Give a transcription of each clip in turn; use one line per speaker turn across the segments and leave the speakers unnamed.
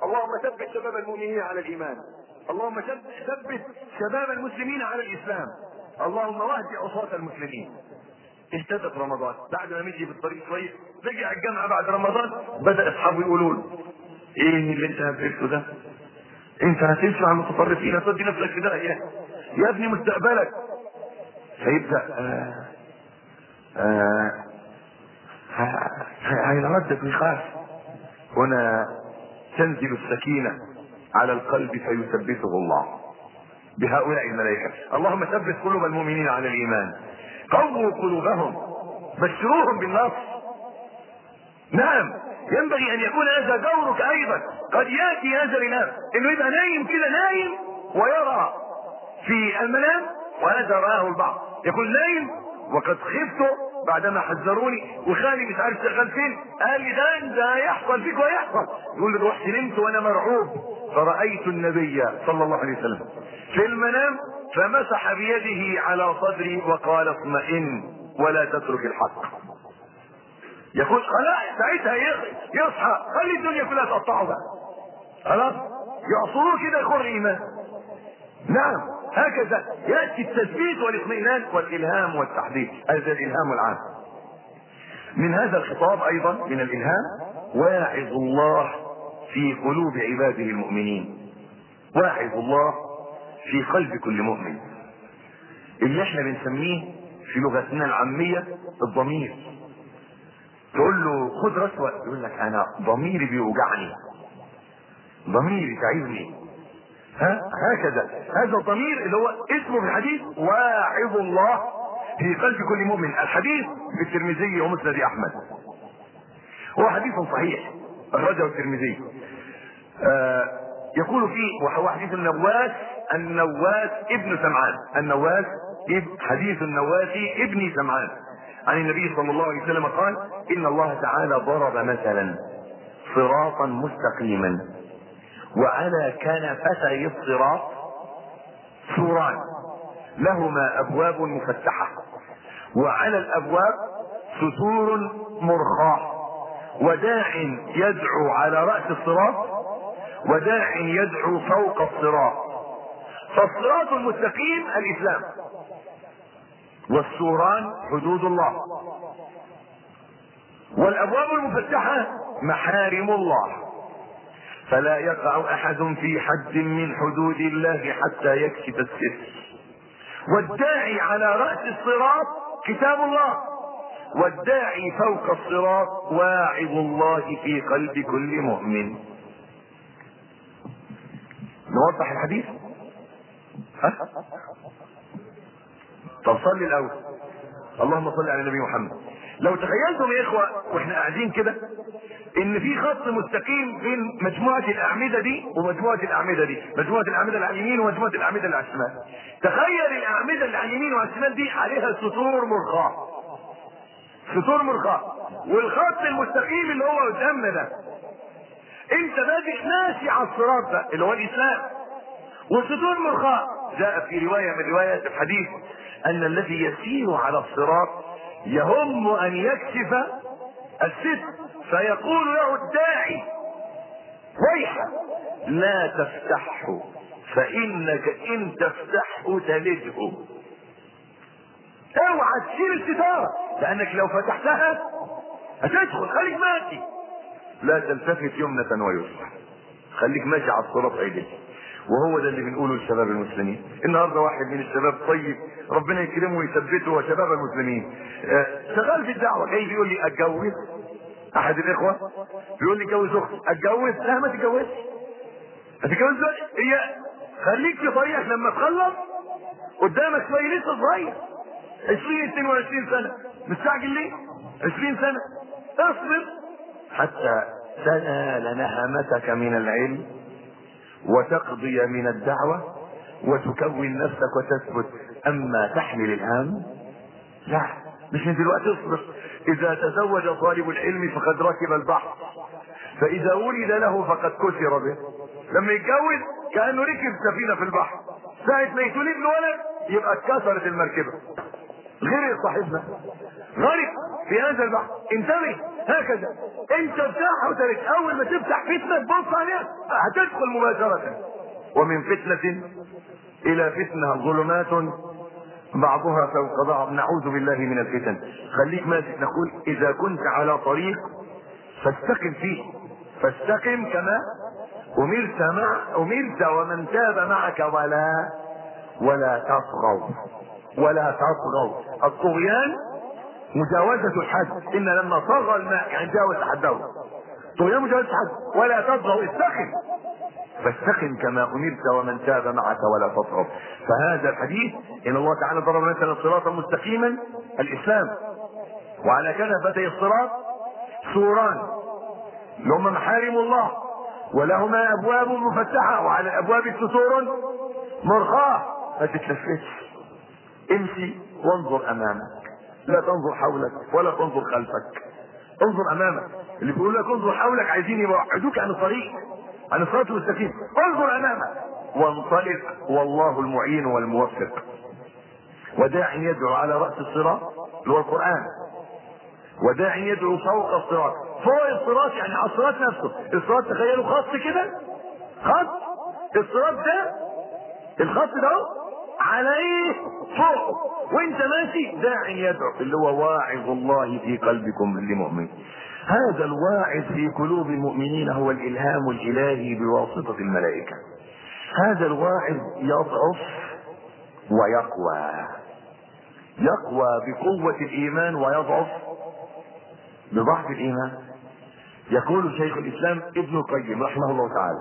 اللهم ثبت شباب المؤمنين على الايمان اللهم ثبت شباب المسلمين على الاسلام اللهم واهد عصاة المسلمين اهتدى في رمضان بعد ما مشي في الطريق شويه رجع الجامعه بعد رمضان بدا اصحابه يقولوا له ايه اللي انت هبلته ده؟ انت هتمشي مع المتطرفين هتودي نفسك في داهيه يا ابني مستقبلك فيبدا آه آه هيردد ويخاف هنا تنزل السكينه على القلب فيثبته الله بهؤلاء الملائكه اللهم ثبت قلوب المؤمنين على الايمان قووا قلوبهم بشروهم بالنصر نعم ينبغي ان يكون هذا دورك ايضا قد ياتي هذا الامام انه يبقى نايم كده نايم ويرى في المنام وهذا راه البعض يقول نايم وقد خفت بعدما حذروني وخالي مش عارف شغال فين قال لي ده ده هيحصل فيك وهيحصل يقول لي رحت نمت وانا مرعوب فرأيت النبي صلى الله عليه وسلم في المنام فمسح بيده على صدري وقال اطمئن ولا تترك الحق يقول خلاص ساعتها يصحى خلي الدنيا كلها تقطعه بقى خلاص يعصروه كده يخر ايمان نعم هكذا ياتي التثبيت والاطمئنان والالهام والتحديد هذا الالهام العام من هذا الخطاب ايضا من الالهام واعظ الله في قلوب عباده المؤمنين واعظ الله في قلب كل مؤمن اللي احنا بنسميه في لغتنا العامية الضمير تقول له خد رشوة يقول لك انا ضميري بيوجعني ضميري تعبني ها هكذا هذا الضمير اللي هو اسمه في الحديث واعظ الله في قلب كل مؤمن الحديث في الترمذي ومسند احمد هو حديث صحيح اخرجه الترمذي آه يقول فيه وهو حديث النواس النواس ابن سمعان النواس حديث النواس ابن سمعان عن النبي صلى الله عليه وسلم قال ان الله تعالى ضرب مثلا صراطا مستقيما وعلى كنفتي الصراط سوران لهما ابواب مفتحه وعلى الابواب ستور مرخاه وداع يدعو على راس الصراط وداع يدعو فوق الصراط فالصراط المستقيم الاسلام والسوران حدود الله والابواب المفتحه محارم الله فلا يقع احد في حد من حدود الله حتى يكشف السر والداعي على راس الصراط كتاب الله والداعي فوق الصراط واعظ الله في قلب كل مؤمن نوضح الحديث ها طب صلي الاول اللهم صل على النبي محمد لو تخيلتم يا اخوه واحنا قاعدين كده ان في خط مستقيم بين مجموعه الاعمده دي ومجموعه الاعمده دي مجموعه الاعمده اللي على اليمين ومجموعه الاعمده اللي على الشمال تخيل الاعمده اللي على اليمين وعلى الشمال دي عليها سطور مرخاه سطور مرخاه والخط المستقيم اللي هو قدامنا ده انت بادئ ماشي على الصراط ده اللي هو الاسلام والسطور مرخاه جاء في روايه من روايات الحديث ان الذي يسير على الصراط يهم ان يكشف الستر فيقول له الداعي ويحك لا تفتحه فانك ان تفتحه تلده اوعى تشيل الستاره لانك لو فتحتها هتدخل خليك ماشي لا تلتفت يمنة ويسرى خليك ماشي على الصراط عدل وهو ده اللي بنقوله للشباب المسلمين النهارده واحد من الشباب طيب ربنا يكرمه ويثبته وشباب المسلمين آه شغال في الدعوه جاي بيقول لي اتجوز احد الاخوه بيقول لي اتجوز اختي اتجوز لا ما تتجوزش هتتجوز هي خليك في طريقك لما تخلص قدامك شويه لسه صغير 20 22 سنه مستعجل ليه 20 سنه اصبر حتى تنال نهمتك من العلم وتقضي من الدعوة وتكون نفسك وتثبت أما تحمل الهم لا مش من دلوقتي اصبر إذا تزوج طالب العلم فقد ركب البحر فإذا ولد له فقد كسر به لما يتجوز كأنه ركب سفينة في البحر ساعة ما يتولد له ولد يبقى اتكسرت المركبة غير صاحبنا غرق في هذا البحر انتبه هكذا انت بتاعها وترك اول ما تفتح فتنه تبص عليها هتدخل مباشره ومن فتنه الى فتنه ظلمات بعضها فوق بعض نعوذ بالله من الفتن خليك ماسك نقول اذا كنت على طريق فاستقم فيه فاستقم كما امرت مع امرت ومن تاب معك ولا ولا تطغوا ولا تطغوا الطغيان مجاوزة الحد إن لما طغى الماء يعني جاوز حده طغيان مجاوزة الحد ولا تطغوا استقم فاستقم كما امرت ومن تاب معك ولا تطغوا فهذا الحديث ان الله تعالى ضرب مثلا صراطا مستقيما الاسلام وعلى كنفتي الصراط سوران لهما محارم الله ولهما ابواب مفتحه وعلى الابواب ستور مرخاه ما تتلفتش امشي وانظر امامك لا تنظر حولك ولا تنظر خلفك انظر امامك اللي بيقول لك انظر حولك عايزين يبعدوك عن الطريق عن الصراط المستقيم انظر امامك وانطلق والله المعين والموفق وداع يدعو على راس الصراط اللي هو القران وداع يدعو فوق الصراط فوق الصراط يعني على الصراط نفسه الصراط تخيلوا خط كده خط الصراط ده الخط ده عليه فوق وانت ماشي داع يدعو اللي هو واعظ الله في قلبكم لمؤمن هذا الواعظ في قلوب المؤمنين هو الالهام الالهي بواسطه الملائكه هذا الواعظ يضعف ويقوى يقوى بقوه الايمان ويضعف بضعف الايمان يقول شيخ الاسلام ابن القيم رحمه الله تعالى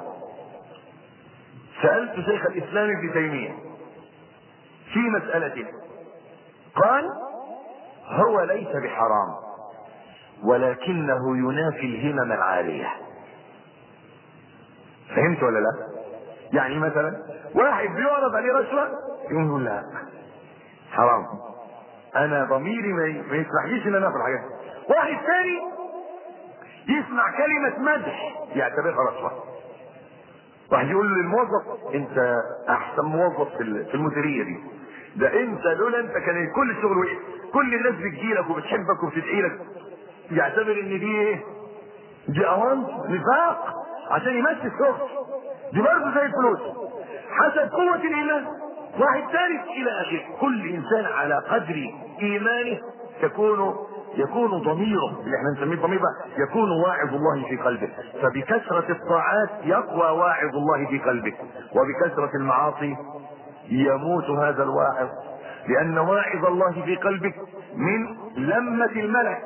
سالت شيخ الاسلام ابن تيميه في مساله قال هو ليس بحرام ولكنه ينافي الهمم العاليه فهمت ولا لا يعني مثلا واحد بيعرض عليه رشوه يقوم يقول لا حرام انا ضميري ما يسمحليش ان انا اخد حاجه واحد ثاني يسمع كلمه مدح يعتبرها رشوه واحد يقول للموظف انت احسن موظف في المديريه دي ده انت لولا انت كان كل الشغل وقف كل الناس بتجيلك وبتحبك وبتدعي لك يعتبر ان دي ايه دي اوانس نفاق عشان يمشي الشغل دي برضه زي الفلوس حسب قوة الايمان واحد ثالث الى اخره كل انسان على قدر ايمانه تكون يكون ضميره اللي احنا نسميه ضمير يكون واعظ الله في قلبه فبكثرة الطاعات يقوى واعظ الله في قلبه وبكثرة المعاصي يموت هذا الواعظ لأن واعظ الله في قلبك من لمة الملك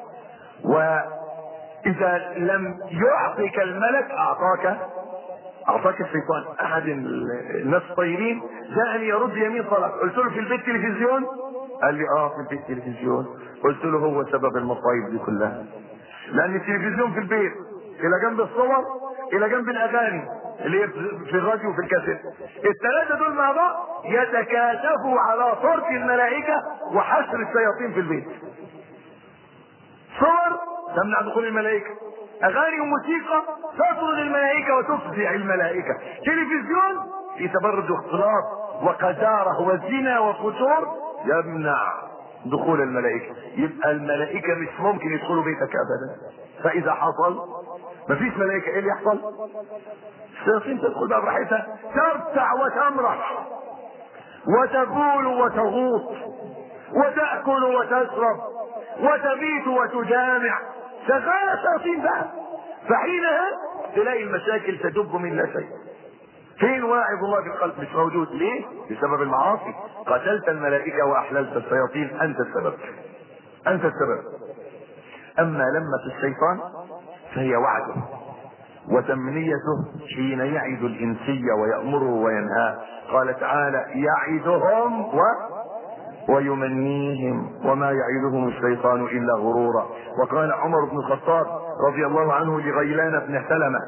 وإذا لم يعطك الملك أعطاك أعطاك الشيطان أحد الناس الطيبين جاءني يرد يمين صلاة قلت له في البيت تلفزيون قال لي اه في البيت تلفزيون قلت له هو سبب المصايب دي كلها لأن التلفزيون في البيت إلى جنب الصور إلى جنب الأغاني اللي هي في الراديو وفي الكاسيت الثلاثة دول مع بعض يتكاتفوا على صرف الملائكة وحشر الشياطين في البيت صور تمنع دخول الملائكة أغاني وموسيقى تطرد الملائكة وتفزع الملائكة تلفزيون في تبرج واختلاط وقذارة وزنا وفتور يمنع دخول الملائكة يبقى الملائكة مش ممكن يدخلوا بيتك أبدا فإذا حصل مفيش ملائكة ايه اللي يحصل؟ الشياطين تدخل بقى براحتها ترتع وتمرح وتبول وتغوط وتأكل وتشرب وتبيت وتجامع شغالة شياطين بقى فحينها تلاقي المشاكل تدب من لا شيء فين واعظ الله في القلب مش موجود ليه بسبب المعاصي قتلت الملائكة واحللت الشياطين انت السبب انت السبب اما لمة الشيطان فهي وعده وتمنيته حين يعد الإنسي ويأمره وينهاه قال تعالى يعدهم و ويمنيهم وما يعدهم الشيطان إلا غرورا وقال عمر بن الخطاب رضي الله عنه لغيلان بن سلمة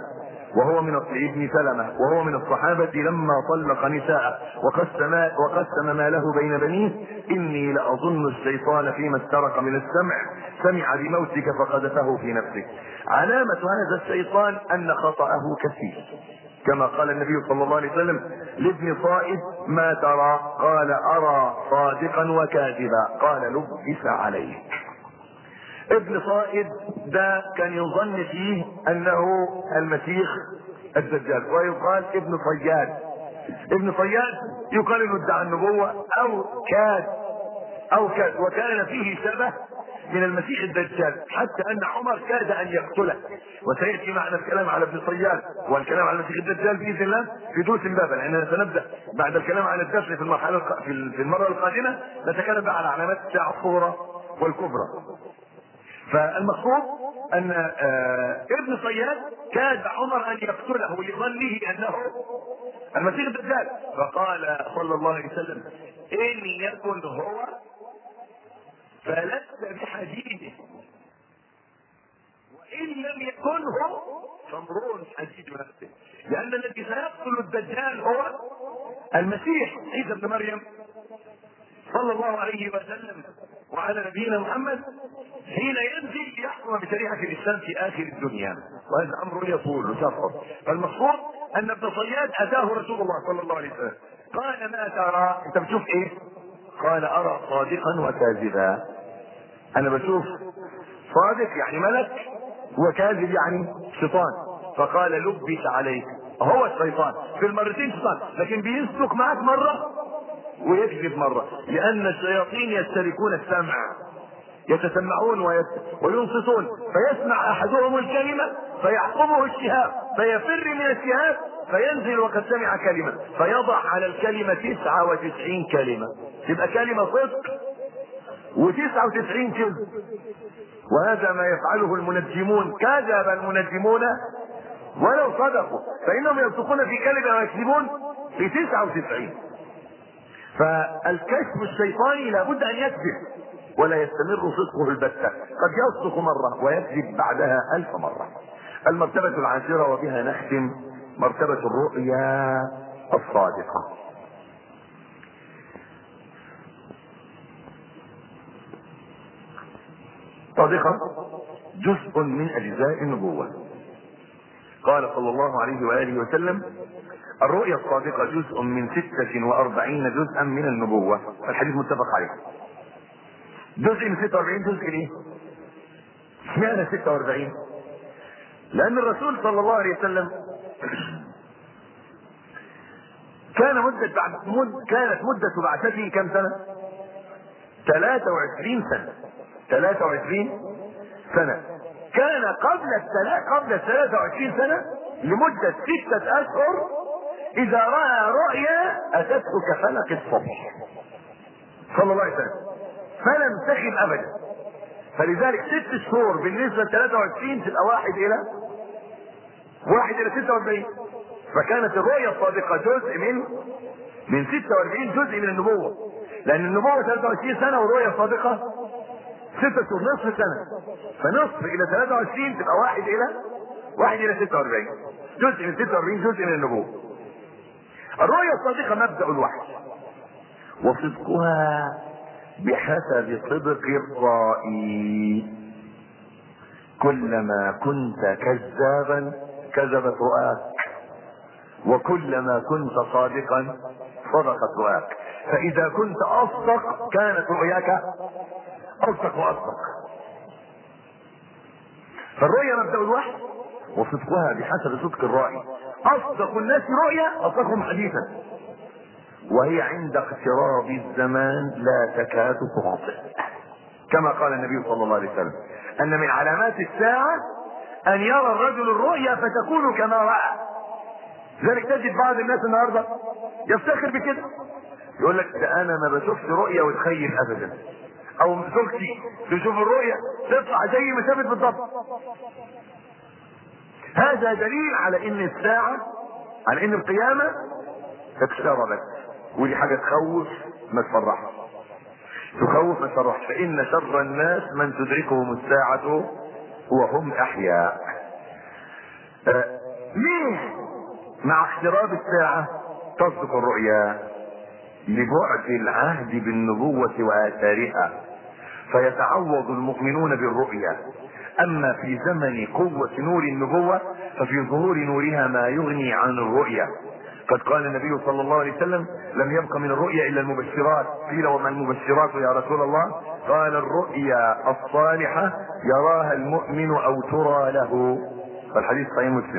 وهو من ابن سلمة وهو من الصحابة لما طلق نساءه وقسم وقسم ماله بين بنيه إني لأظن الشيطان فيما استرق من السمع سمع بموتك فقذفه في نفسه علامة هذا الشيطان أن خطأه كثير كما قال النبي صلى الله عليه وسلم لابن صائد ما ترى قال أرى صادقا وكاذبا قال لبس عليك ابن صائد ده كان يظن فيه انه المسيح الدجال ويقال ابن صياد ابن صياد يقال انه ادعى النبوة او كاد او كاد وكان فيه شبه من المسيح الدجال حتى ان عمر كاد ان يقتله وسياتي معنا الكلام على ابن صياد والكلام على المسيح الدجال باذن الله في دروس بابا لاننا سنبدا بعد الكلام عن الدفن في المرحله في المره القادمه نتكلم بقى على علامات الساعه الصغرى والكبرى فالمقصود ان آه ابن صياد كاد عمر ان يقتله لظنه انه المسيح الدجال فقال صلى الله عليه وسلم ان يكن هو فلست بحديده وان لم يكن هو فامرؤ حديد نفسه لان الذي سيقتل الدجال هو المسيح عيسى ابن مريم صلى الله عليه وسلم وعلى نبينا محمد حين ينزل يحكم بشريعة الإسلام في آخر الدنيا وهذا أمر يطول وشرط فالمقصود أن ابن صياد أتاه رسول الله صلى الله عليه وسلم قال ما ترى أنت بتشوف إيه؟ قال أرى صادقا وكاذبا أنا بشوف صادق يعني ملك وكاذب يعني شيطان فقال لبس عليك هو الشيطان في المرتين شيطان لكن بيسلك معك مرة ويكذب مرة لأن الشياطين يستركون السمع يتسمعون ويت... وينصتون فيسمع أحدهم الكلمة فيعقبه الشهاب فيفر من الشهاب فينزل وقد سمع كلمة فيضع على الكلمة تسعة وتسعين كلمة تبقى كلمة صدق وتسعة وتسعين كذب وهذا ما يفعله المنجمون كذب المنجمون ولو صدقوا فإنهم ينطقون في كلمة ويكذبون في تسعة وتسعين فالكشف الشيطاني لابد ان يكذب ولا يستمر صدقه البتة قد يصدق مرة ويكذب بعدها ألف مرة المرتبة العاشرة وبها نختم مرتبة الرؤيا الصادقة صادقة جزء من أجزاء النبوة قال صلى الله عليه وآله وسلم الرؤيا الصادقة جزء من ستة وأربعين جزءا من النبوة الحديث متفق عليه جزء من ستة وأربعين جزء ليه اشمعنى ستة وأربعين لأن الرسول صلى الله عليه وسلم كان مدة بعد مد كانت مدة بعثته كم سنة؟ 23 سنة 23 سنة كان قبل الثلاث قبل ال 23 سنة لمدة ستة أشهر إذا رأى رؤيا أتته كفلق الصبح صلى الله عليه وسلم فلم تخب أبدا فلذلك ست شهور بالنسبة ل 23 تبقى واحد إلى واحد إلى 46 فكانت الرؤيا الصادقة جزء من من 46 جزء من النبوة لأن النبوة 23 سنة والرؤيا الصادقة ستة شهور نصف سنة فنصف إلى 23 تبقى واحد إلى واحد إلى 46 جزء من 46 جزء من النبوة الرؤيا الصادقة مبدأ الوحي وصدقها بحسب صدق الرائي كلما كنت كذابا كذبت رؤاك وكلما كنت صادقا صدقت رؤاك فإذا كنت أصدق كانت رؤياك أصدق وأصدق فالرؤيا مبدأ الوحي وصدقها بحسب صدق الرائي أصدق الناس رؤيا أصدقهم حديثا وهي عند اقتراب الزمان لا تكاد تخطئ كما قال النبي صلى الله عليه وسلم أن من علامات الساعة أن يرى الرجل الرؤيا فتكون كما رأى لذلك تجد بعض الناس النهارده يفتخر بكده يقول لك ده انا ما بشوفش رؤيا وتخيل ابدا او زوجتي تشوف الرؤيا تطلع زي ما شافت بالضبط هذا دليل على ان الساعة على ان القيامة اقتربت ودي حاجة تخوف ما تفرحش تخوف ما تفرحش فان شر الناس من تدركهم الساعة وهم احياء ليه مع اقتراب الساعة تصدق الرؤيا لبعد العهد بالنبوة وآثارها فيتعوض المؤمنون بالرؤيا اما في زمن قوة نور النبوة ففي ظهور نورها ما يغني عن الرؤيا قد قال النبي صلى الله عليه وسلم لم يبق من الرؤيا الا المبشرات قيل وما المبشرات يا رسول الله قال الرؤيا الصالحة يراها المؤمن او ترى له والحديث صحيح مسلم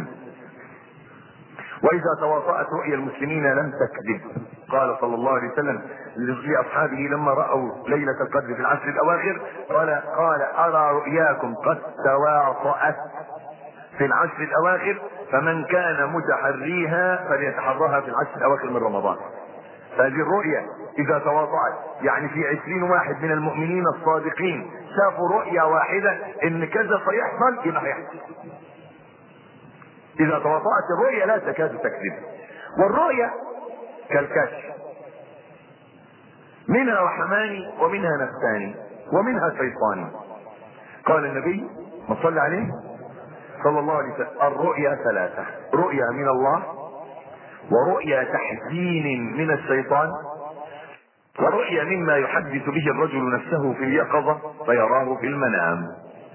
واذا تواطأت رؤيا المسلمين لم تكذب قال صلى الله عليه وسلم لاصحابه لما راوا ليله القدر في العشر الاواخر قال قال ارى رؤياكم قد تواطأت في العشر الاواخر فمن كان متحريها فليتحرها في العشر الاواخر من رمضان هذه الرؤيا اذا تواطأت يعني في عشرين واحد من المؤمنين الصادقين شافوا رؤيا واحدة ان كذا سيحصل يبقى هيحصل اذا تواطأت الرؤيا لا تكاد تكذب والرؤيا كالكشف منها رحماني ومنها نفساني ومنها شيطاني قال النبي ما صلى عليه صلى الله عليه وسلم الرؤيا ثلاثة رؤيا من الله ورؤيا تحزين من الشيطان ورؤيا مما يحدث به الرجل نفسه في اليقظة فيراه في المنام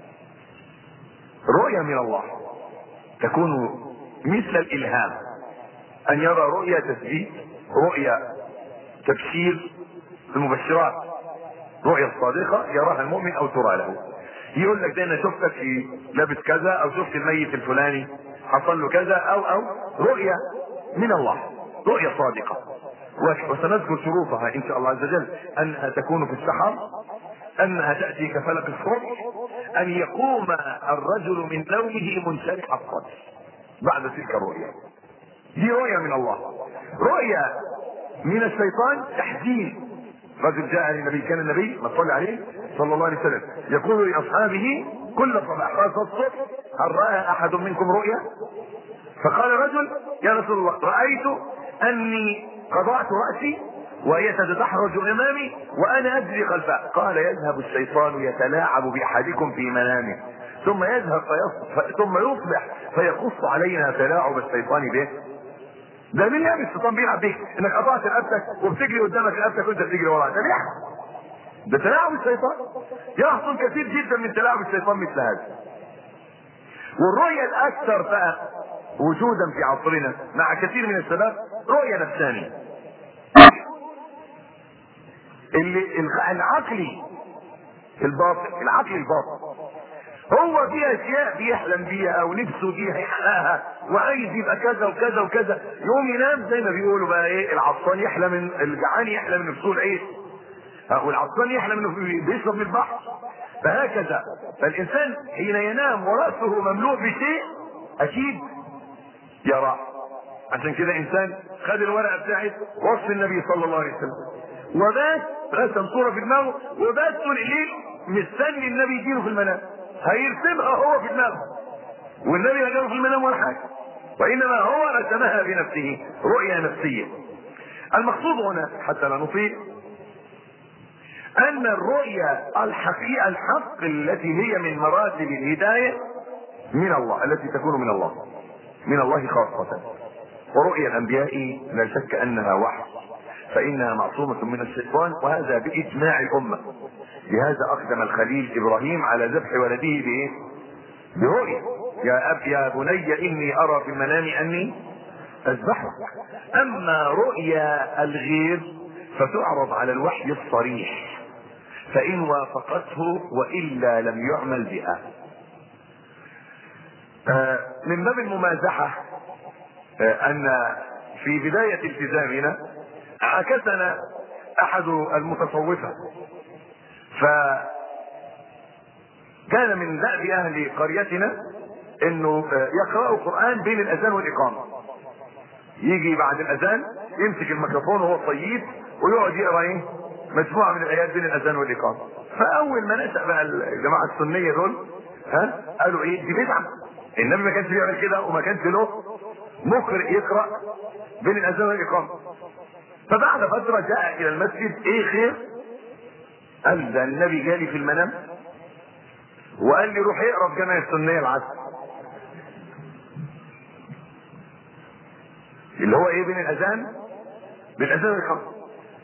رؤيا من الله تكون مثل الالهام ان يرى رؤيا تثبيت رؤيا تبشير المبشرات رؤيا الصادقة يراها المؤمن او ترى له يقول لك ده انا شفتك في لابس كذا او شفت الميت الفلاني حصل له كذا او او رؤيا من الله رؤيا صادقة وسنذكر شروطها ان شاء الله عز وجل انها تكون في السحر انها تأتي كفلق الصبح ان يقوم الرجل من نومه منشرح الصدر بعد تلك الرؤيا دي رؤيا من الله رؤيا من الشيطان تحزين رجل جاء للنبي كان النبي ما صلى عليه صلى الله عليه وسلم يقول لاصحابه كل صباح قال الصبح هل راى احد منكم رؤيا فقال رجل يا رسول الله رايت اني قضعت راسي وهي تتدحرج امامي وانا اجري خلفها قال يذهب الشيطان يتلاعب باحدكم في منامه ثم يذهب فيص... ثم يصبح فيقص علينا تلاعب الشيطان به ده مين يعني الشيطان بيلعب بيك انك قطعت رقبتك وبتجري قدامك رقبتك وانت بتجري وراها ده بيحصل ده تلاعب الشيطان يحصل كثير جدا من تلاعب الشيطان مثل هذا والرؤية الاكثر بقى وجودا في عصرنا مع كثير من الشباب رؤية نفسانية اللي العقلي الباطن العقل الباطن هو في اشياء بيحلم بيها او نفسه فيها يحققها وعايز يبقى كذا وكذا وكذا يقوم ينام زي ما بيقولوا بقى ايه العطشان يحلم ان الجعان يحلم ان فصول عيش والعطشان يحلم انه بيشرب من البحر فهكذا فالانسان حين ينام وراسه مملوء بشيء اكيد يراه عشان كده انسان خد الورقه بتاعت وصف النبي صلى الله عليه وسلم وبات رسم صوره في دماغه وبات طول الليل مستني النبي يجيله في المنام هيرسمها هو في دماغه والنبي لا جاله في المنام ولا حاجه وانما هو رسمها بنفسه رؤيه نفسيه المقصود هنا حتى لا نطيل ان الرؤيا الحقيقه الحق التي هي من مراتب الهدايه من الله التي تكون من الله من الله خاصه ورؤيا الانبياء لا شك انها وحي فانها معصومه من الشيطان وهذا باجماع الامه لهذا اقدم الخليل ابراهيم على ذبح ولده بايه برؤيا يا اب يا بني اني ارى في المنام اني اذبحك اما رؤيا الغير فتعرض على الوحي الصريح فان وافقته والا لم يعمل بها آه من باب الممازحه آه ان في بدايه التزامنا عكسنا احد المتصوفه ف كان من دأب اهل قريتنا انه يقرأوا القرآن بين الاذان والاقامة يجي بعد الاذان يمسك الميكروفون وهو طيب ويقعد يقرا ايه مجموعة من الايات بين الاذان والاقامة فاول ما نشأ بقى الجماعة السنية دول ها قالوا ايه دي بدعة النبي ما كانش بيعمل كده وما كانش له مقرئ يقرأ بين الاذان والاقامة فبعد فترة جاء الى المسجد ايه خير قال ده النبي جالي في المنام وقال لي روح اقرا في جامع السنيه العسل اللي هو ايه بين الاذان بالاذان والإقامة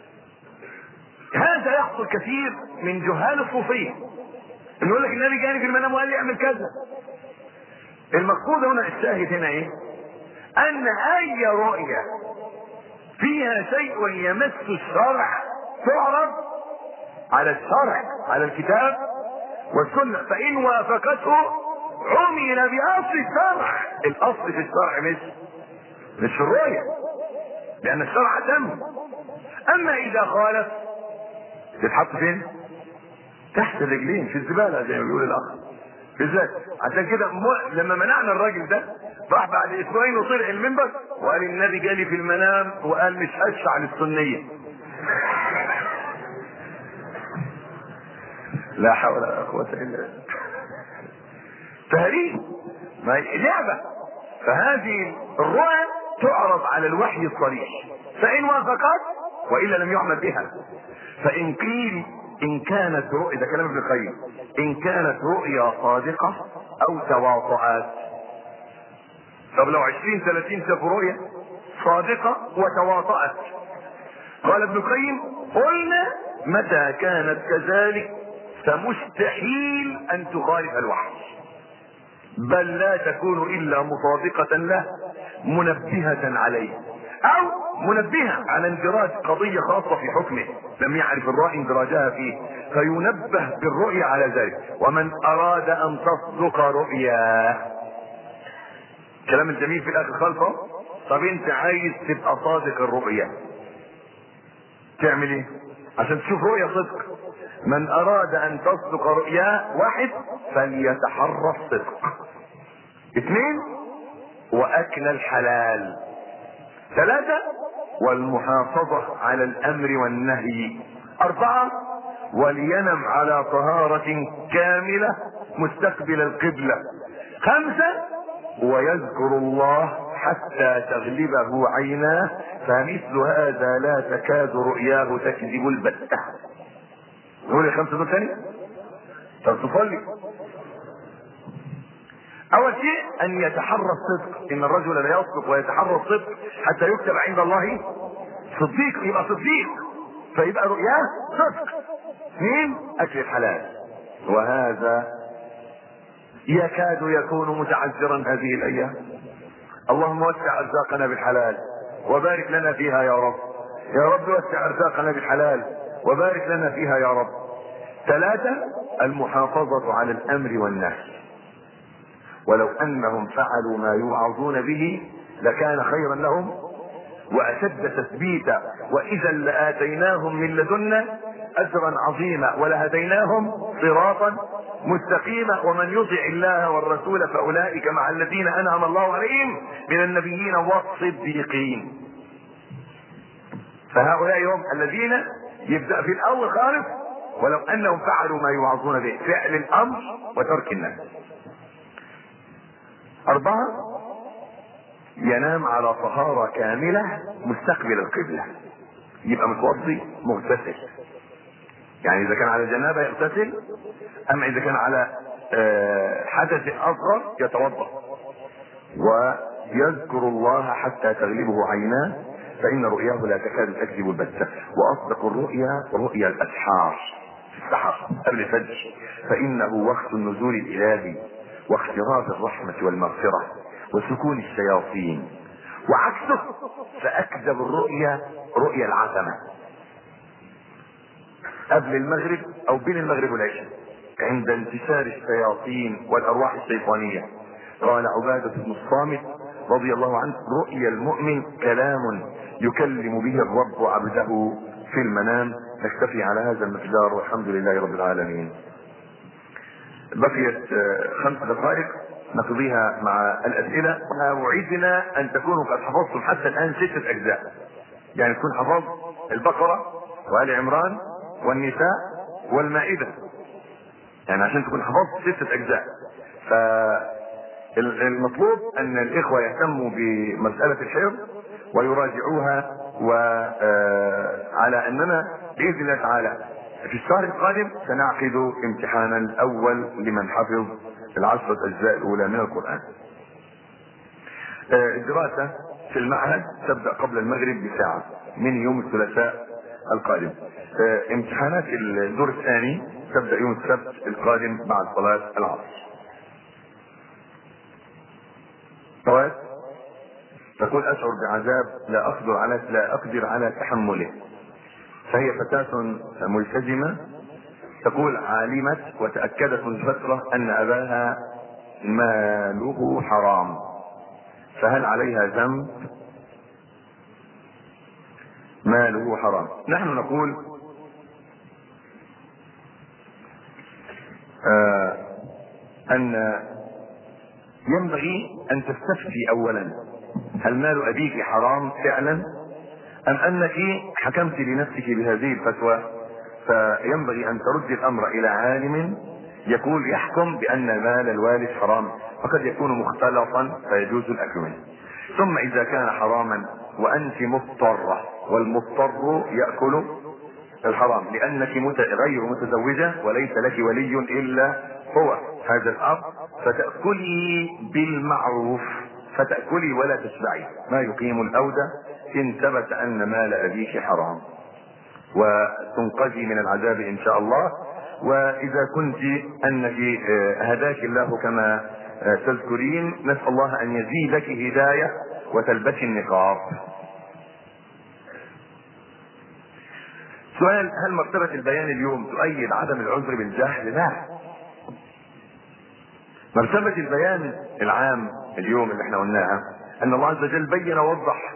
هذا يحصل كثير من جهال الصوفية انه يقول لك النبي جاني في المنام وقال لي اعمل كذا المقصود هنا الشاهد هنا ايه ان اي رؤية فيها شيء يمس الشرع تعرض على الشرع على الكتاب والسنة فان وافقته عمل باصل الشرع الاصل في الشرع مش مش في الرؤية لان الشرع تم اما اذا خالف تتحط فين تحت الرجلين في الزبالة زي ما بيقول الاخ بالذات عشان كده م... لما منعنا الراجل ده راح بعد اسبوعين وطلع المنبر وقال النبي جالي في المنام وقال مش هشفع للسنية لا حول ولا قوة الا بالله تهريج ما هي لعبة فهذه الرؤى تعرض على الوحي الصريح فإن وافقت وإلا لم يعمل بها فإن قيل إن كانت رؤيا ده كلام ابن القيم إن كانت رؤيا صادقة أو تواطؤات طب لو 20 30 شافوا رؤيا صادقة وتواطأت قال ابن القيم قلنا متى كانت كذلك فمستحيل أن تخالف الوحي بل لا تكون إلا مصادقة له منبهة عليه او منبهة على اندراج قضية خاصة في حكمه لم يعرف الرأي اندراجها فيه فينبه بالرؤية على ذلك ومن اراد ان تصدق رؤيا كلام الجميل في الاخر خلفه طب انت عايز تبقى صادق الرؤية تعمل ايه عشان تشوف رؤية صدق من اراد ان تصدق رؤيا واحد فليتحرى الصدق اثنين واكل الحلال ثلاثة والمحافظة على الامر والنهي اربعة ولينم على طهارة كاملة مستقبل القبلة خمسة ويذكر الله حتى تغلبه عيناه فمثل هذا لا تكاد رؤياه تكذب البتة نقول الخمسة دول تاني طب تصلي اول شيء ان يتحرى الصدق ان الرجل لا يصدق ويتحرى الصدق حتى يكتب عند الله صديق يبقى صديق فيبقى رؤياه صدق اثنين اكل الحلال وهذا يكاد يكون متعذرا هذه الايام اللهم وسع ارزاقنا بالحلال وبارك لنا فيها يا رب يا رب وسع ارزاقنا بالحلال وبارك لنا فيها يا رب ثلاثة المحافظة على الامر والنهي ولو انهم فعلوا ما يوعظون به لكان خيرا لهم واشد تثبيتا واذا لاتيناهم من لدنا اجرا عظيما ولهديناهم صراطا مستقيما ومن يطع الله والرسول فاولئك مع الذين انعم الله عليهم من النبيين والصديقين فهؤلاء هم الذين يبدا في الاول خالص ولو انهم فعلوا ما يوعظون به فعل الامر وترك النهي أربعة ينام على طهارة كاملة مستقبل القبلة يبقى متوضي مغتسل يعني إذا كان على جنابة يغتسل أما إذا كان على حدث أصغر يتوضأ ويذكر الله حتى تغلبه عيناه فإن رؤياه لا تكاد تكذب البتة وأصدق الرؤيا رؤيا الأسحار في السحر قبل الفجر فإنه وقت النزول الإلهي واختراف الرحمة والمغفرة وسكون الشياطين وعكسه فأكذب الرؤيا رؤيا العتمة قبل المغرب أو بين المغرب والعشاء عند انتشار الشياطين والأرواح الشيطانية قال عبادة بن الصامت رضي الله عنه رؤيا المؤمن كلام يكلم به الرب عبده في المنام نكتفي على هذا المقدار والحمد لله رب العالمين بقيت خمس دقائق نقضيها مع الاسئلة وعدنا ان تكونوا قد حفظتم حتى الان ستة اجزاء يعني تكون حفظت البقرة وآل عمران والنساء والمائدة يعني عشان تكون حفظت ستة اجزاء فالمطلوب ان الاخوة يهتموا بمسألة الحفظ ويراجعوها وعلى اننا باذن الله تعالى في الشهر القادم سنعقد امتحانا الاول لمن حفظ العشرة اجزاء الاولى من القرآن الدراسة في المعهد تبدأ قبل المغرب بساعة من يوم الثلاثاء القادم آه، امتحانات الدور الثاني تبدأ يوم السبت القادم بعد صلاة العصر فوات تقول اشعر بعذاب لا اقدر على لا اقدر على تحمله فهي فتاة ملتزمة تقول علمت وتأكدت من فترة ان اباها ماله حرام فهل عليها ذنب ماله حرام نحن نقول آه ان ينبغي ان تستفتي اولا هل مال ابيك حرام فعلا ام انك حكمت لنفسك بهذه الفتوى فينبغي ان ترد الامر الى عالم يقول يحكم بان مال الوالد حرام فقد يكون مختلطا فيجوز الاكل منه ثم اذا كان حراما وانت مضطره والمضطر ياكل الحرام لانك مت... غير متزوجه وليس لك ولي الا هو هذا الاب فتاكلي بالمعروف فتاكلي ولا تشبعي ما يقيم الاودى ان ثبت ان مال ابيك حرام وتنقذي من العذاب ان شاء الله واذا كنت انك هداك الله كما تذكرين نسال الله ان يزيدك هدايه وتلبسي النقاب سؤال هل مرتبة البيان اليوم تؤيد عدم العذر بالجهل؟ لا. مرتبة البيان العام اليوم اللي احنا قلناها ان الله عز وجل بين ووضح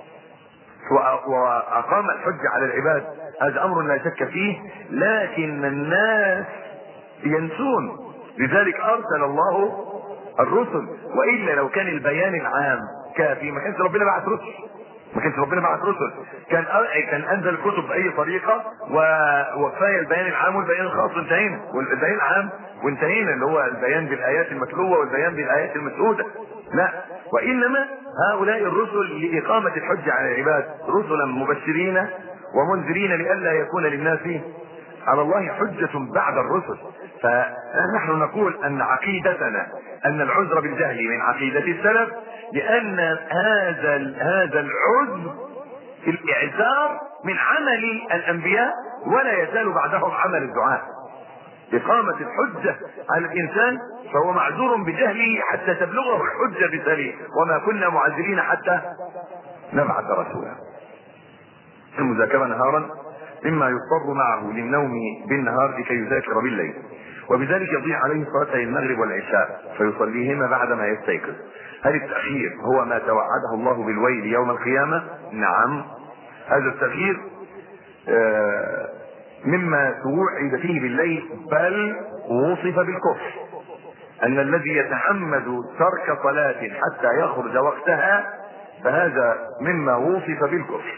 واقام الحجة على العباد هذا امر لا شك فيه لكن الناس ينسون لذلك ارسل الله الرسل والا لو كان البيان العام كافي ما كانش ربنا بعث رسل ما كانش ربنا بعث رسل كان كان انزل الكتب باي طريقه وكفايه البيان العام والبيان الخاص انتهينا والبيان العام وانتهينا اللي هو البيان بالايات المتلوه والبيان بالايات المسعوده لا وانما هؤلاء الرسل لاقامه الحجه على العباد رسلا مبشرين ومنذرين لئلا يكون للناس على الله حجة بعد الرسل فنحن نقول ان عقيدتنا ان العذر بالجهل من عقيدة السلف لان هذا هذا العذر في الاعذار من عمل الانبياء ولا يزال بعدهم عمل الدعاء إقامة الحجة على الإنسان فهو معذور بجهله حتى تبلغه الحجة بسليم وما كنا معذرين حتى نبعث رسولا المذاكرة نهارا مما يضطر معه للنوم بالنهار لكي يذاكر بالليل وبذلك يضيع عليه صلاتي المغرب والعشاء فيصليهما بعدما يستيقظ هل التأخير هو ما توعده الله بالويل يوم القيامة نعم هذا التأخير آه مما توعد فيه بالليل بل وصف بالكفر ان الذي يتحمد ترك صلاة حتى يخرج وقتها فهذا مما وصف بالكفر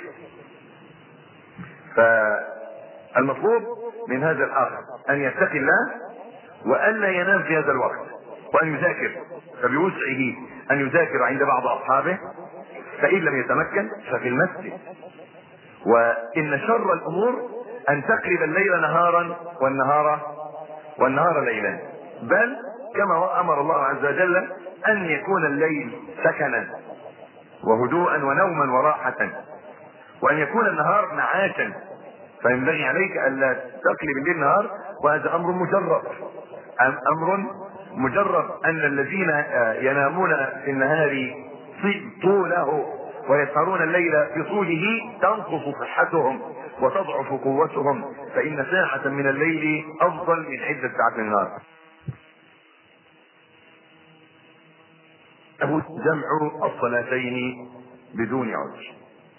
فالمطلوب من هذا الاخ ان يتقي الله والا ينام في هذا الوقت وان يذاكر فبوسعه ان يذاكر عند بعض اصحابه فان لم يتمكن ففي المسجد وان شر الامور ان تقلب الليل نهارا والنهار والنهار ليلا بل كما امر الله عز وجل ان يكون الليل سكنا وهدوءا ونوما وراحة وان يكون النهار معاشا فينبغي عليك الا تقلب الليل نهار وهذا امر مجرب امر مجرب ان الذين ينامون في النهار طوله ويسهرون الليل بطوله تنقص صحتهم وتضعف قوتهم فإن ساعة من الليل أفضل من عدة ساعات من النهار. جمع الصلاتين بدون عذر.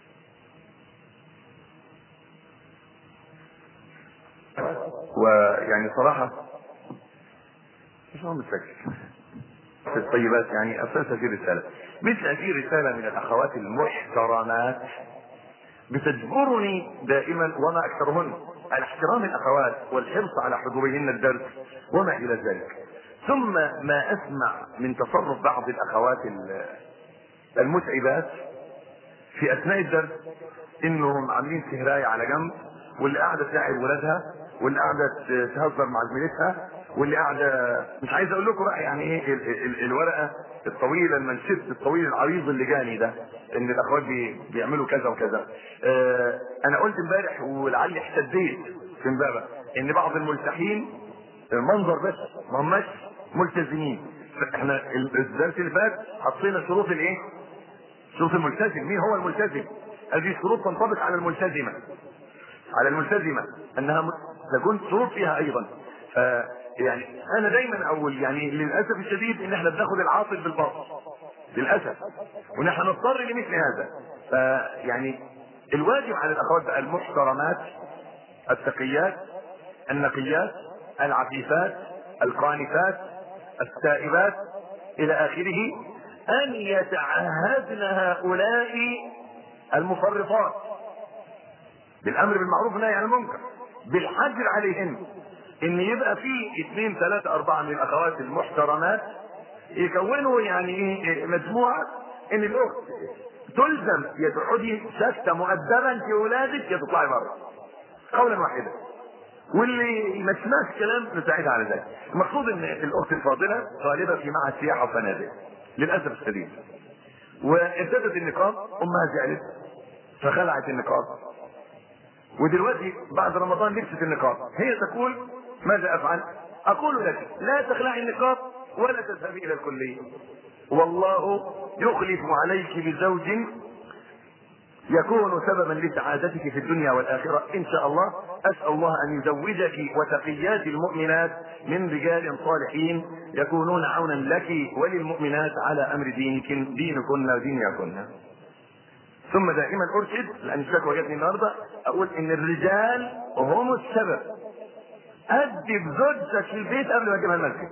ويعني صراحة مش هم مسكت في الطيبات يعني أساسا في رسالة مثل هذه رسالة من الأخوات المحترمات بتجبرني دائما وما اكثرهن على احترام الاخوات والحرص على حضورهن الدرس وما الى ذلك ثم ما اسمع من تصرف بعض الاخوات المتعبات في اثناء الدرس انهم عاملين سهرايه على جنب واللي قاعده تلاعب ولادها واللي قاعده تهزر مع زميلتها واللي قاعده مش عايز اقول لكم بقى يعني ايه ال- ال- ال- الورقه الطويله المنشد الطويل العريض اللي جاني ده ان الاخوات بي بيعملوا كذا وكذا آه انا قلت امبارح ولعلي احتديت في امبابه ان بعض الملتحين منظر بس ما هماش ملتزمين احنا ال- الدرس اللي فات حطينا شروط الايه؟ شروط الملتزم مين هو الملتزم؟ هذه الشروط تنطبق على الملتزمه على الملتزمه انها م- تكون شروط فيها ايضا ف يعني انا دايما اقول يعني للاسف الشديد ان احنا بناخد العاطل بالباطل للاسف ونحن نضطر لمثل هذا فيعني الواجب على الاخوات بقى المحترمات التقيات النقيات العفيفات القانفات التائبات الى اخره ان يتعهدن هؤلاء المفرطات بالامر بالمعروف والنهي عن المنكر بالحجر عليهن ان يبقى في اثنين ثلاثة اربعة من الاخوات المحترمات يكونوا يعني ايه مجموعة ان الاخت تلزم يا تقعدي ساكتة مؤدبا في ولادك يا تطلعي بره قولا واحدا واللي ما تسمعش كلام نساعدها على ذلك المقصود ان الاخت الفاضله طالبه في معهد سياحه وفنادق للاسف الشديد وارتدت النقاب امها زعلت فخلعت النقاب ودلوقتي بعد رمضان لبست النقاب هي تقول ماذا افعل اقول لك لا تخلعي النقاب ولا تذهبي الى الكليه والله يخلف عليك بزوج يكون سببا لسعادتك في الدنيا والآخرة إن شاء الله أسأل الله أن يزوجك وتقيات المؤمنات من رجال صالحين يكونون عونا لك وللمؤمنات على أمر دينك دينكن ودنياكن ثم دائما أرشد لأن الشكوى جاتني النهاردة أقول إن الرجال هم السبب أدب زوجتك في البيت قبل ما تجيبها المسجد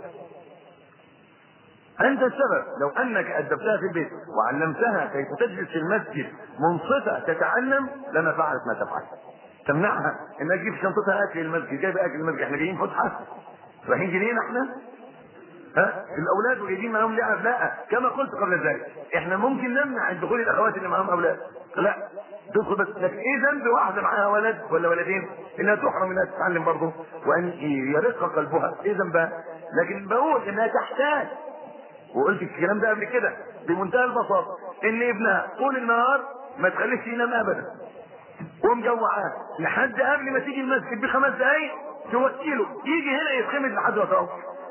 أنت السبب لو أنك أدبتها في البيت وعلمتها كيف تجلس في المسجد منصفة تتعلم لما فعلت ما تفعل تمنعها انها تجيب شنطتها اكل المسجد جايبه اكل المسجد احنا جايين فسحه رايحين جنين احنا ها الاولاد وجايين معاهم لعب لا كما قلت قبل ذلك احنا ممكن نمنع دخول الاخوات اللي معاهم اولاد لا تدخل بس لكن ايه ذنب واحده معاها ولد ولا ولدين انها تحرم انها تتعلم برضه وان يرق قلبها ايه ذنبها لكن بقول انها تحتاج وقلت الكلام ده قبل كده بمنتهى البساطه ان ابنها طول النهار ما تخليش ينام ابدا ومجوعاه لحد قبل ما تيجي المسجد بخمس دقايق توكله يجي هنا يتخمد لحد ما تروح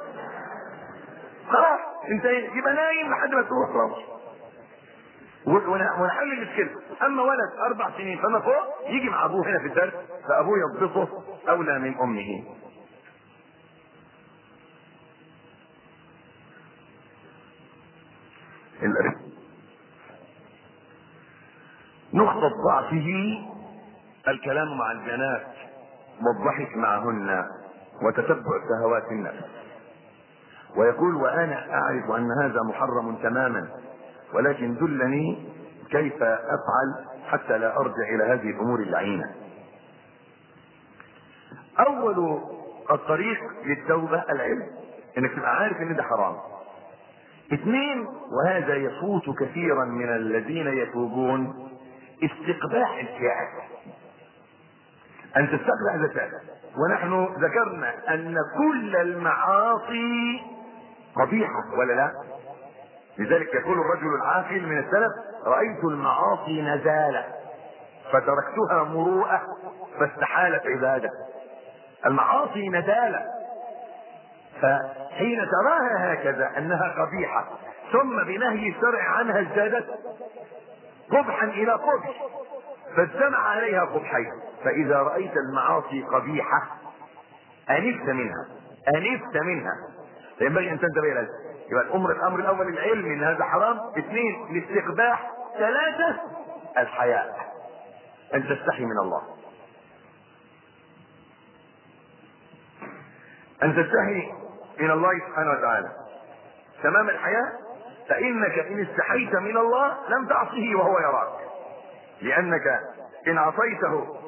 خلاص انت يبقى نايم لحد ما تروح خلاص ونحل المشكله اما ولد اربع سنين فما فوق يجي مع ابوه هنا في الدرس فابوه يضبطه اولى من امه الرزق نقطة ضعفه الكلام مع البنات والضحك معهن وتتبع شهوات النفس ويقول وانا اعرف ان هذا محرم تماما ولكن دلني كيف افعل حتى لا ارجع الى هذه الامور اللعينه اول الطريق للتوبه العلم انك تبقى عارف ان ده حرام اثنين وهذا يفوت كثيرا من الذين يتوبون استقباح الفعل ان تستقبح هذا الفعل ونحن ذكرنا ان كل المعاصي قبيحة ولا لا لذلك يقول الرجل العاقل من السلف رأيت المعاصي نزالة فتركتها مروءة فاستحالت عبادة المعاصي ندالة فحين تراها هكذا انها قبيحة ثم بنهي الشرع عنها ازدادت قبحا الى قبح فاجتمع عليها قبحين فاذا رايت المعاصي قبيحة انفت منها انفت منها فينبغي ان تنتبه الى يبقى الامر الامر الاول العلم ان هذا حرام اثنين الاستقباح ثلاثة الحياء ان تستحي من الله ان تستحي من الله سبحانه وتعالى تمام الحياة فانك ان استحيت من الله لم تعصه وهو يراك لانك ان عصيته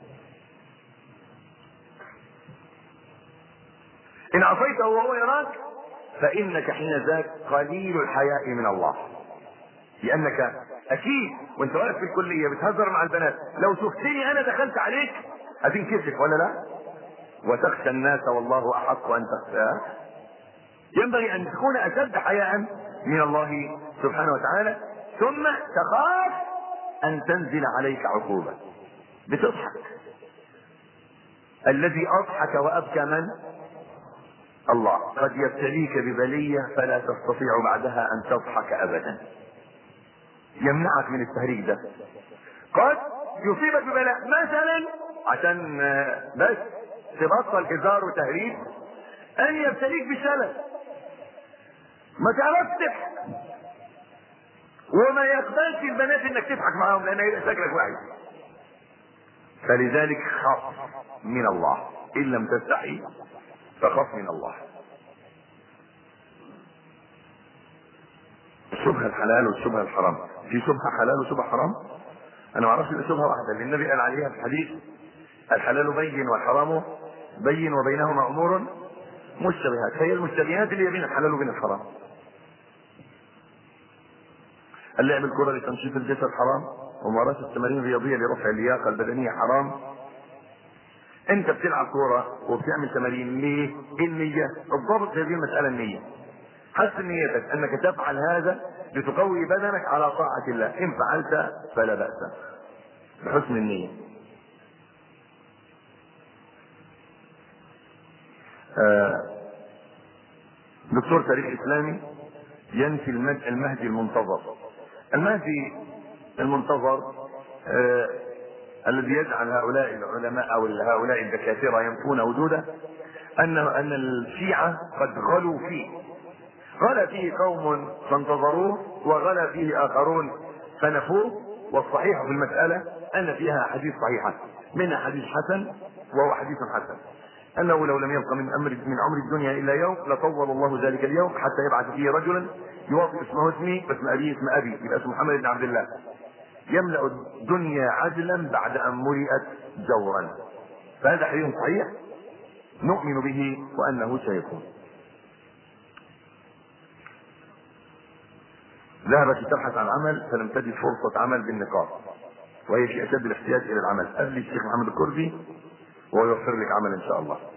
ان عصيته وهو يراك فانك حين ذاك قليل الحياء من الله لانك اكيد وانت واقف في الكليه بتهزر مع البنات لو شفتني انا دخلت عليك هتنكسف ولا لا وتخشى الناس والله احق ان تخشاه ينبغي ان تكون اشد حياء من الله سبحانه وتعالى ثم تخاف ان تنزل عليك عقوبه بتضحك الذي اضحك وابكى من الله قد يبتليك ببليه فلا تستطيع بعدها ان تضحك ابدا يمنعك من التهريج ده قد يصيبك ببلاء مثلا عشان بس تبطل هزار وتهريج ان يبتليك بشلل ما تعرفش تضحك وما يقبلش البنات انك تضحك معاهم لان هيبقى شكلك وحش فلذلك خاف من الله ان لم تستحي فخاف من الله الشبهه الحلال والشبهه الحرام في شبهه حلال وشبهه حرام انا ما اعرفش الا شبهه واحده اللي النبي قال عليها في الحديث الحلال بين والحرام بين وبينهما امور مشتبهات فهي المشتبهات اللي هي بين الحلال وبين الحرام اللعب الكرة لتنشيط الجسد حرام وممارسة التمارين الرياضية لرفع اللياقة البدنية حرام انت بتلعب كورة وبتعمل تمارين ليه؟ ايه النية؟ الضابط في هذه المسألة النية حسن نيتك انك تفعل هذا لتقوي بدنك على طاعة الله ان فعلت فلا بأس بحسن النية آه دكتور تاريخ اسلامي ينفي المهدي المنتظر المهدي المنتظر آه الذي يجعل هؤلاء العلماء او هؤلاء الدكاتره ينفون وجوده ان ان الشيعه قد غلوا فيه غلا فيه قوم فانتظروه وغلا فيه اخرون فنفوه والصحيح في المساله ان فيها حديث صحيحه منها حديث حسن وهو حديث حسن انه لو لم يبق من امر من عمر الدنيا الا يوم لطول الله ذلك اليوم حتى يبعث فيه رجلا يوافق اسمه اسمي واسم ابيه اسم ابي يبقى اسمه محمد بن عبد الله يملا الدنيا عدلا بعد ان ملئت جورا فهذا حديث صحيح نؤمن به وانه سيكون ذهبت تبحث عن عمل فلم تجد فرصة عمل بالنقاط وهي في أشد الاحتياج إلى العمل قبل الشيخ محمد الكردي ويوفر لك عمل إن شاء الله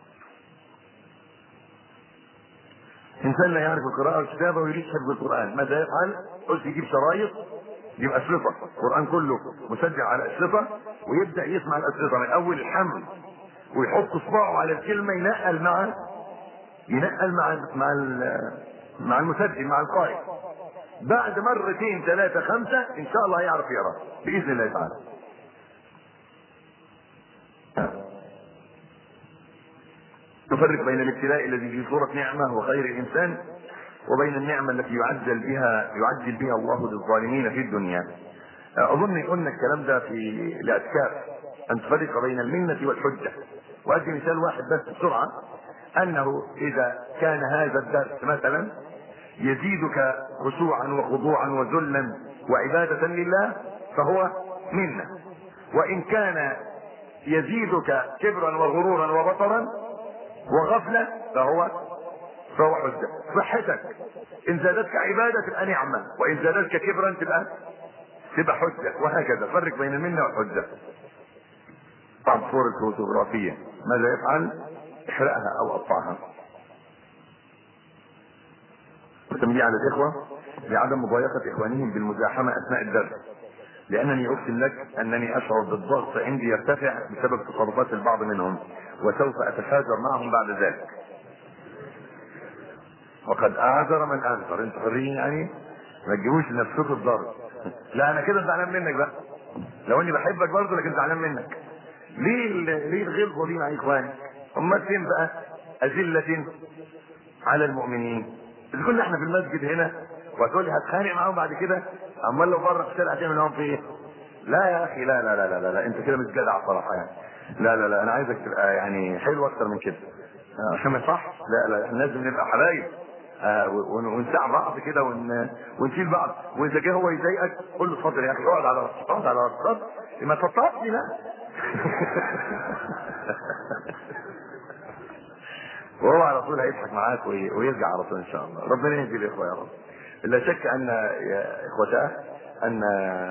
إنسان لا يعرف القراءة والكتابة ويريد حفظ القرآن ماذا يفعل؟ قلت يجيب شرايط يجيب أشرطة القرآن كله مسجل على أشرطة ويبدأ يسمع الأشرطة من أول الحمل ويحط إصبعه على الكلمة ينقل مع ينقل مع مع مع المسجل مع القارئ بعد مرتين ثلاثة خمسة إن شاء الله يعرف يقرأ بإذن الله تعالى تفرق بين الابتلاء الذي في صورة نعمة وخير الإنسان وبين النعمة التي يعجل بها يعجل بها الله للظالمين في الدنيا أظن قلنا الكلام ده في الأذكار أن تفرق بين المنة والحجة وأدي مثال واحد بس بسرعة أنه إذا كان هذا الدرس مثلا يزيدك خشوعا وخضوعا وذلا وعبادة لله فهو منة وإن كان يزيدك كبرا وغرورا وبطرا وغفلة فهو فهو حجة صحتك إن زادتك عبادة تبقى نعمة وإن زادتك كبرا تبقى تبقى حجة وهكذا فرق بين المنة والحجة بعض صور الفوتوغرافية ماذا يفعل؟ احرقها أو قطعها وتنبيه على الإخوة لعدم مضايقة إخوانهم بالمزاحمة أثناء الدرس لأنني أقسم لك أنني أشعر بالضغط عندي يرتفع بسبب تصرفات البعض منهم وسوف أتفاجر معهم بعد ذلك وقد أعذر من أعذر أنتوا حرين يعني ما تجيبوش نفسكم الضرب لا أنا كده زعلان منك بقى لو إني بحبك برضه لكن زعلان منك ليه ال- ليه الغلظة دي مع إخواني أمال فين بقى أذلة على المؤمنين إذا كنا إحنا في المسجد هنا وهتقول لي هتخانق معاهم بعد كده امال لو بره في الشارع هتعمل معاهم في ايه؟ لا يا اخي لا لا لا لا لا, لا. انت كده مش جدع صراحه يعني لا لا لا انا عايزك تبقى يعني حلو اكتر من كده آه، عشان ما يصح لا لا احنا لازم نبقى حبايب آه ون- ونساعد بعض كده ون... ونشيل بعض واذا جه هو يضايقك قول له اتفضل يا اخي اقعد على راسك اقعد على راسك ما تطلعش لا وهو على طول هيضحك معاك وي- ويرجع على طول ان شاء الله ربنا يهدي الاخوه يا رب لا شك ان يا اخوتاه ان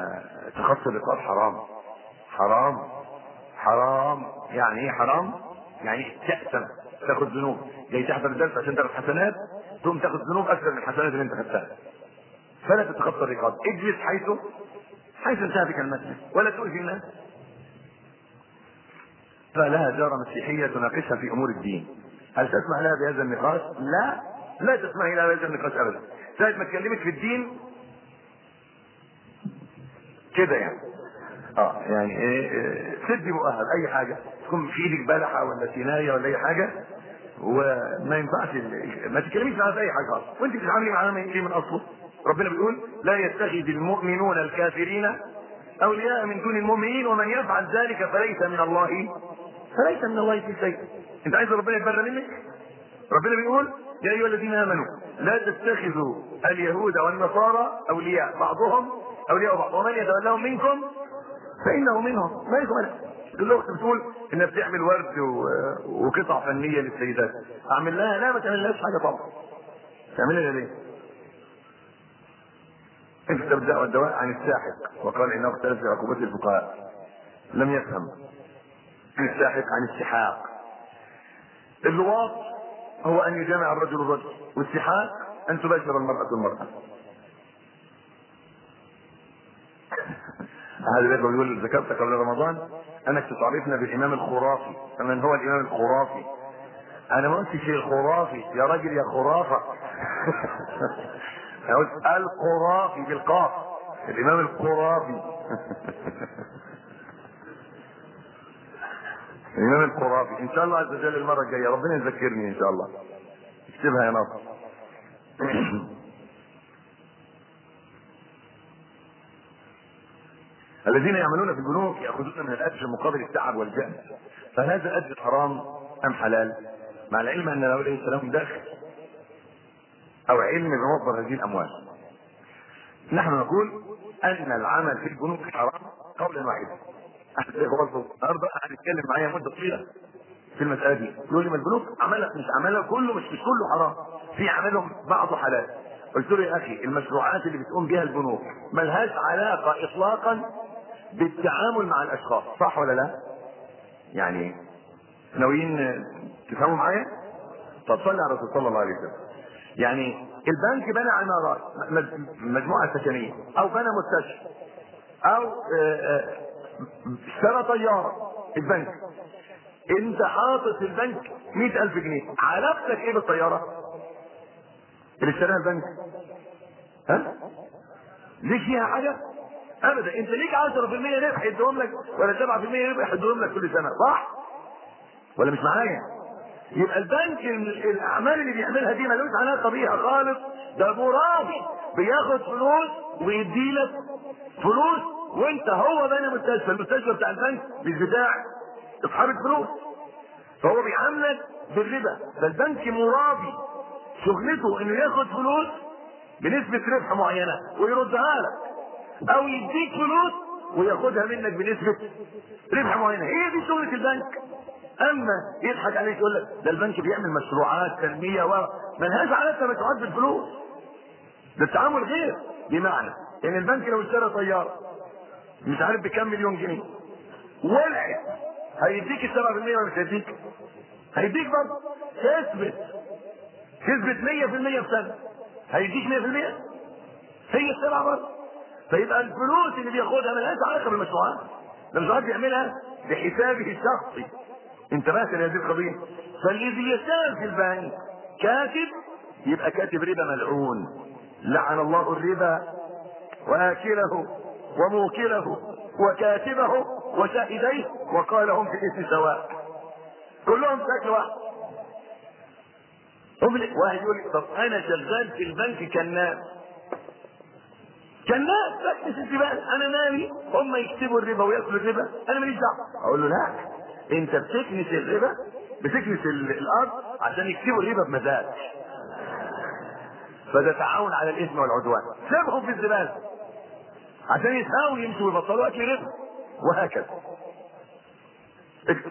تخصص الرقاب حرام حرام حرام يعني ايه حرام يعني تأثم تاخد ذنوب جاي تحضر الدرس عشان تاخد حسنات تقوم تاخد ذنوب اكثر من الحسنات اللي انت خدتها فلا تتخطى الرقاب اجلس حيث حيث انتهى بك المسجد ولا تؤذي الناس فلها جارة مسيحية تناقشها في امور الدين هل تسمح لها بهذا النقاش؟ لا لا تسمح لها بهذا النقاش ابدا ساعة ما تكلمك في الدين كده يعني اه يعني ايه إيه، سدي مؤهل اي حاجه تكون في ايدك بلحه ولا سينايه ولا اي حاجه وما ينفعش ال- ما تتكلميش معاها في اي حاجه خالص وانت بتتعاملي معاها من ايه من اصله ربنا بيقول لا يتخذ المؤمنون الكافرين اولياء من دون المؤمنين ومن يفعل ذلك فليس من الله فليس من الله في شيء انت عايز ربنا يتبرى منك ربنا بيقول يا ايها الذين امنوا لا تتخذوا اليهود والنصارى اولياء بعضهم اولياء بعض ومن يتولهم منكم فانه منهم ما يكون الاخت بتقول انها بتعمل ورد و- وقطع فنيه للسيدات اعمل لها لا ما تعملهاش حاجه طبعا تعملها لها ليه؟ انت الداء والدواء عن الساحق وقال انه اختلف في عقوبات الفقهاء لم يفهم عن الساحق عن السحاق اللواط هو ان يجامع الرجل الرجل والسحاق ان تباشر المرأة المرأة هذا الذي بيقول ذكرت قبل رمضان انك تعرفنا بالامام الخرافي فمن هو الامام الخرافي انا ما قلتش الخرافي يا راجل يا خرافه انا قلت الخرافي بالقاف الامام الخرافي الامام الخرافي ان شاء الله عز وجل المره الجايه ربنا يذكرني ان شاء الله اكتبها يا ناصر الذين يعملون في البنوك ياخذون من الاجر مقابل التعب والجهد فهذا الاجر حرام ام حلال؟ مع العلم ان له عليه السلام دخل او علم بمصدر هذه الاموال. نحن نقول ان العمل في البنوك حرام قولا واحدا. احد الشيخ برضه النهارده قاعد يتكلم معايا مده طويله في المساله دي يقول لي ما البنوك عملها مش عملها كله مش مش كله حرام في عملهم بعضه حلال قلت له يا اخي المشروعات اللي بتقوم بها البنوك ملهاش علاقه اطلاقا بالتعامل مع الاشخاص صح ولا لا يعني ناويين تفهموا معايا طب صلي على الرسول صلى الله عليه وسلم يعني البنك بنى عمارات م- مجموعه سكنيه او بنى مستشفى او آه، آه، اشترى طياره البنك انت حاطط في البنك مئة الف جنيه علاقتك ايه بالطياره اللي اشتراها البنك ها ليك فيها حاجه ابدا انت ليك 10% ربح يديهم لك ولا 7% ربح يديهم لك كل سنه صح ولا مش معايا يبقى البنك ال- الاعمال اللي بيعملها دي ملوش علاقه بيها خالص ده مرابي بياخد فلوس ويدي لك فلوس وانت هو بني مستشفى المستشفى بتاع البنك مش بتاع اصحاب الفلوس فهو بيعاملك بالربا فالبنك مرابي شغلته انه ياخد فلوس بنسبة ربح معينة ويردها لك او يديك فلوس وياخدها منك بنسبة ربح معينة هي دي شغلة البنك اما يضحك عليك يقول لك ده البنك بيعمل مشروعات تنمية و ملهاش علاقة مشروعات بالفلوس ده التعامل غير بمعنى ان البنك لو اشترى طيارة مش عارف بكام مليون جنيه ولعت هيديك السبعة في المية ولا مش هيديك؟ هيديك برضه تثبت تثبت 100% في سنة هيديك 100% هي السبعة برضه فيبقى الفلوس اللي بياخدها ملهاش علاقة بالمشروعات المشروعات بيعملها بحسابه الشخصي انتبهت لهذه القضية فالذي يشتغل في البنك كاتب يبقى كاتب ربا ملعون لعن الله الربا واكله وموكله وكاتبه وشاهديه وقال هم في الاسم سواء كلهم شكل واحد هم اللي- واحد يقول لي طب انا شغال في البنك كناس كناس بكنس الزبال انا مالي هم يكتبوا الربا وياكلوا الربا انا ماليش دعوه اقول له لا انت بتكنس الربا بتكنس ال- الارض عشان يكتبوا الربا بمزاج فده تعاون على الاثم والعدوان سيبهم في الزباله عشان يساووا يمشوا ويبطلوا اكل ربا وهكذا اكتب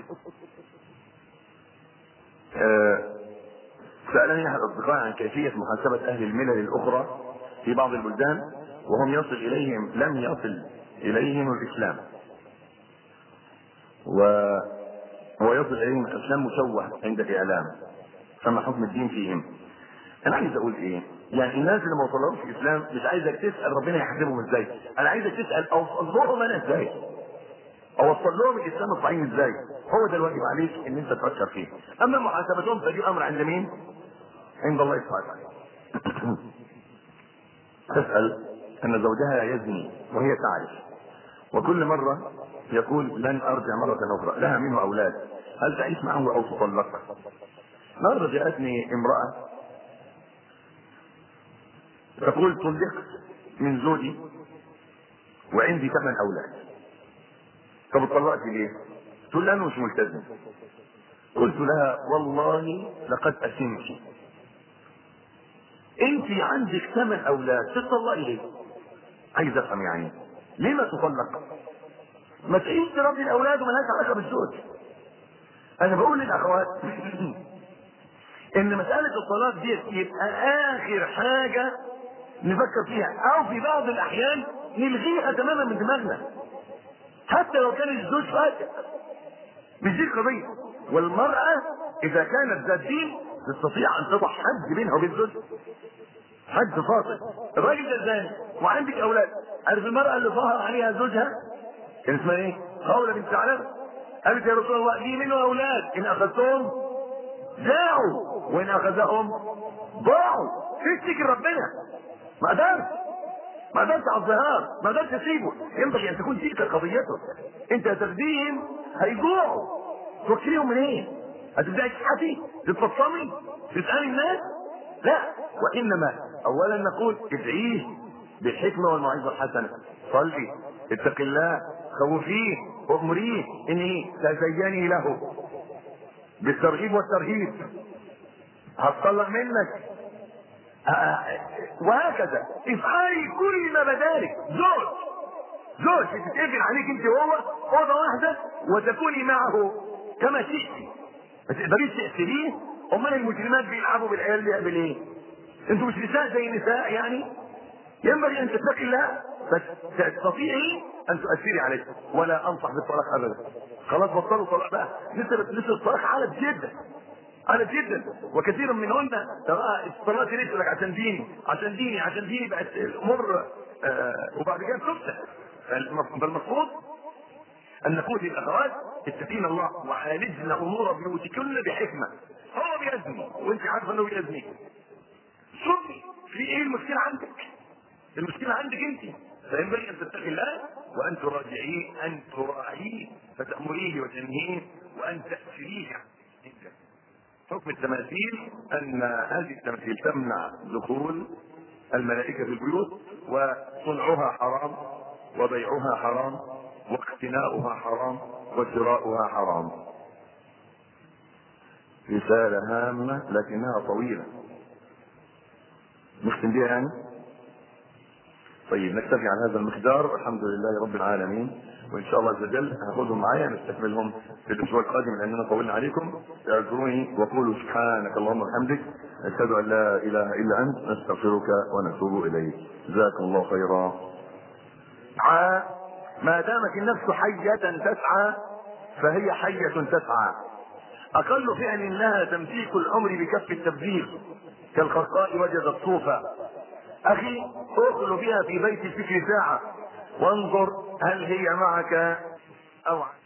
آه، سألني أحد الأصدقاء عن كيفية محاسبة أهل الملل الأخرى في بعض البلدان وهم يصل إليهم لم يصل إليهم الإسلام و... ويصل اليهم الاسلام مشوه عند الاعلام فما حكم الدين فيهم انا عايز اقول ايه يعني الناس اللي ما وصلهمش الاسلام مش عايزك تسال ربنا يحاسبهم ازاي انا عايزك تسال اوصل لهم انا ازاي اوصل لهم الاسلام الصحيح ازاي هو ده الواجب عليك ان انت تفكر فيه اما محاسبتهم فدي امر عند مين عند الله سبحانه وتعالى تسال ان زوجها يزني وهي تعرف وكل مرة يقول لن ارجع مرة اخرى لها منه اولاد هل تعيش معه او تطلق مرة جاءتني امرأة تقول طلقت من زوجي وعندي ثمان اولاد طب اتطلقت ليه؟ تقول لي انا مش ملتزم قلت لها والله لقد اسمت انت عندك ثمان اولاد تطلقي ليه؟ عايز افهم يعني ليه ما تطلق؟ ما تعيش تربي الاولاد ومالهاش علاقه بالزوج انا بقول للاخوات ان مساله الطلاق دي يبقى اخر حاجه نفكر فيها او في بعض الاحيان نلغيها تماما من دماغنا حتى لو كان الزوج فاسق مش دي القضيه والمراه اذا كانت ذات دين تستطيع ان تضع حد بينها وبين زوجها حد فاصل الراجل ده زاني وعندك اولاد عارف المراه اللي ظهر عليها زوجها كان اسمها ايه؟ خولة بنت ثعلبة قالت يا رسول الله لي منه اولاد ان اخذتهم جاعوا وان اخذهم ضاعوا تفتكر ربنا ما قدرت ما قدرت على الظهار ما قدرت تسيبه ينبغي ان تكون تلك قضيته انت هتفديهم هيجوعوا تفكريهم من ايه؟ هتبداي تضحكي تتفصمي تسالي الناس لا وانما اولا نقول ادعيه بالحكمه والموعظه الحسنه صلي اتق الله خوفيه وامريه اني تزيني له بالترغيب والترهيب هتطلق منك وهكذا افعلي كل ما بدالك زوج زوج بتتقفل عليك انت وهو اوضه واحده وتكوني معه كما شئتي ما تقدريش تقتليه امال المجرمات بيلعبوا بالعيال دي بالايه؟ انتوا مش نساء زي النساء يعني؟ ينبغي ان تتقي الله فتستطيعي ان تؤثري عليه ولا انصح بالطلاق ابدا خلاص بطلوا طلاق بقى نسبة نسبة الطلاق عالت جدا عالت جدا وكثير منهن ترى الطلاق ليس لك عشان ديني عشان ديني عشان ديني بقت الامور آه وبعد كده بتفتح فالمفروض ان نقول للاخوات اتقين الله وعالجن امور بيوتكن بحكمه هو بيزني وانت عارفه انه بيزني شوفي في ايه المشكله عندك المشكله عندك انت فينبغي ان تتقي الله وان تراجعيه ان تراعيه فتامريه وتنهيه وان تاسريه حكم التماثيل ان هذه التماثيل تمنع دخول الملائكه في البيوت وصنعها حرام وبيعها حرام واقتناؤها حرام وشراؤها حرام رسالة هامة لكنها طويلة نختم بها يعني طيب نكتفي عن هذا المقدار والحمد لله رب العالمين وان شاء الله عز وجل هاخذهم معايا نستكملهم في الاسبوع القادم لاننا طولنا عليكم اعذروني وقولوا سبحانك اللهم وبحمدك اشهد ان لا اله الا انت نستغفرك ونتوب اليك جزاكم الله خيرا ما دامت النفس حية تسعى فهي حية تسعى أقل فعل لها تمسيك العمر بكف التبذير كالخرقاء وجدت صوفا أخي ادخل بها في بيت الفكر ساعة وانظر هل هي معك أو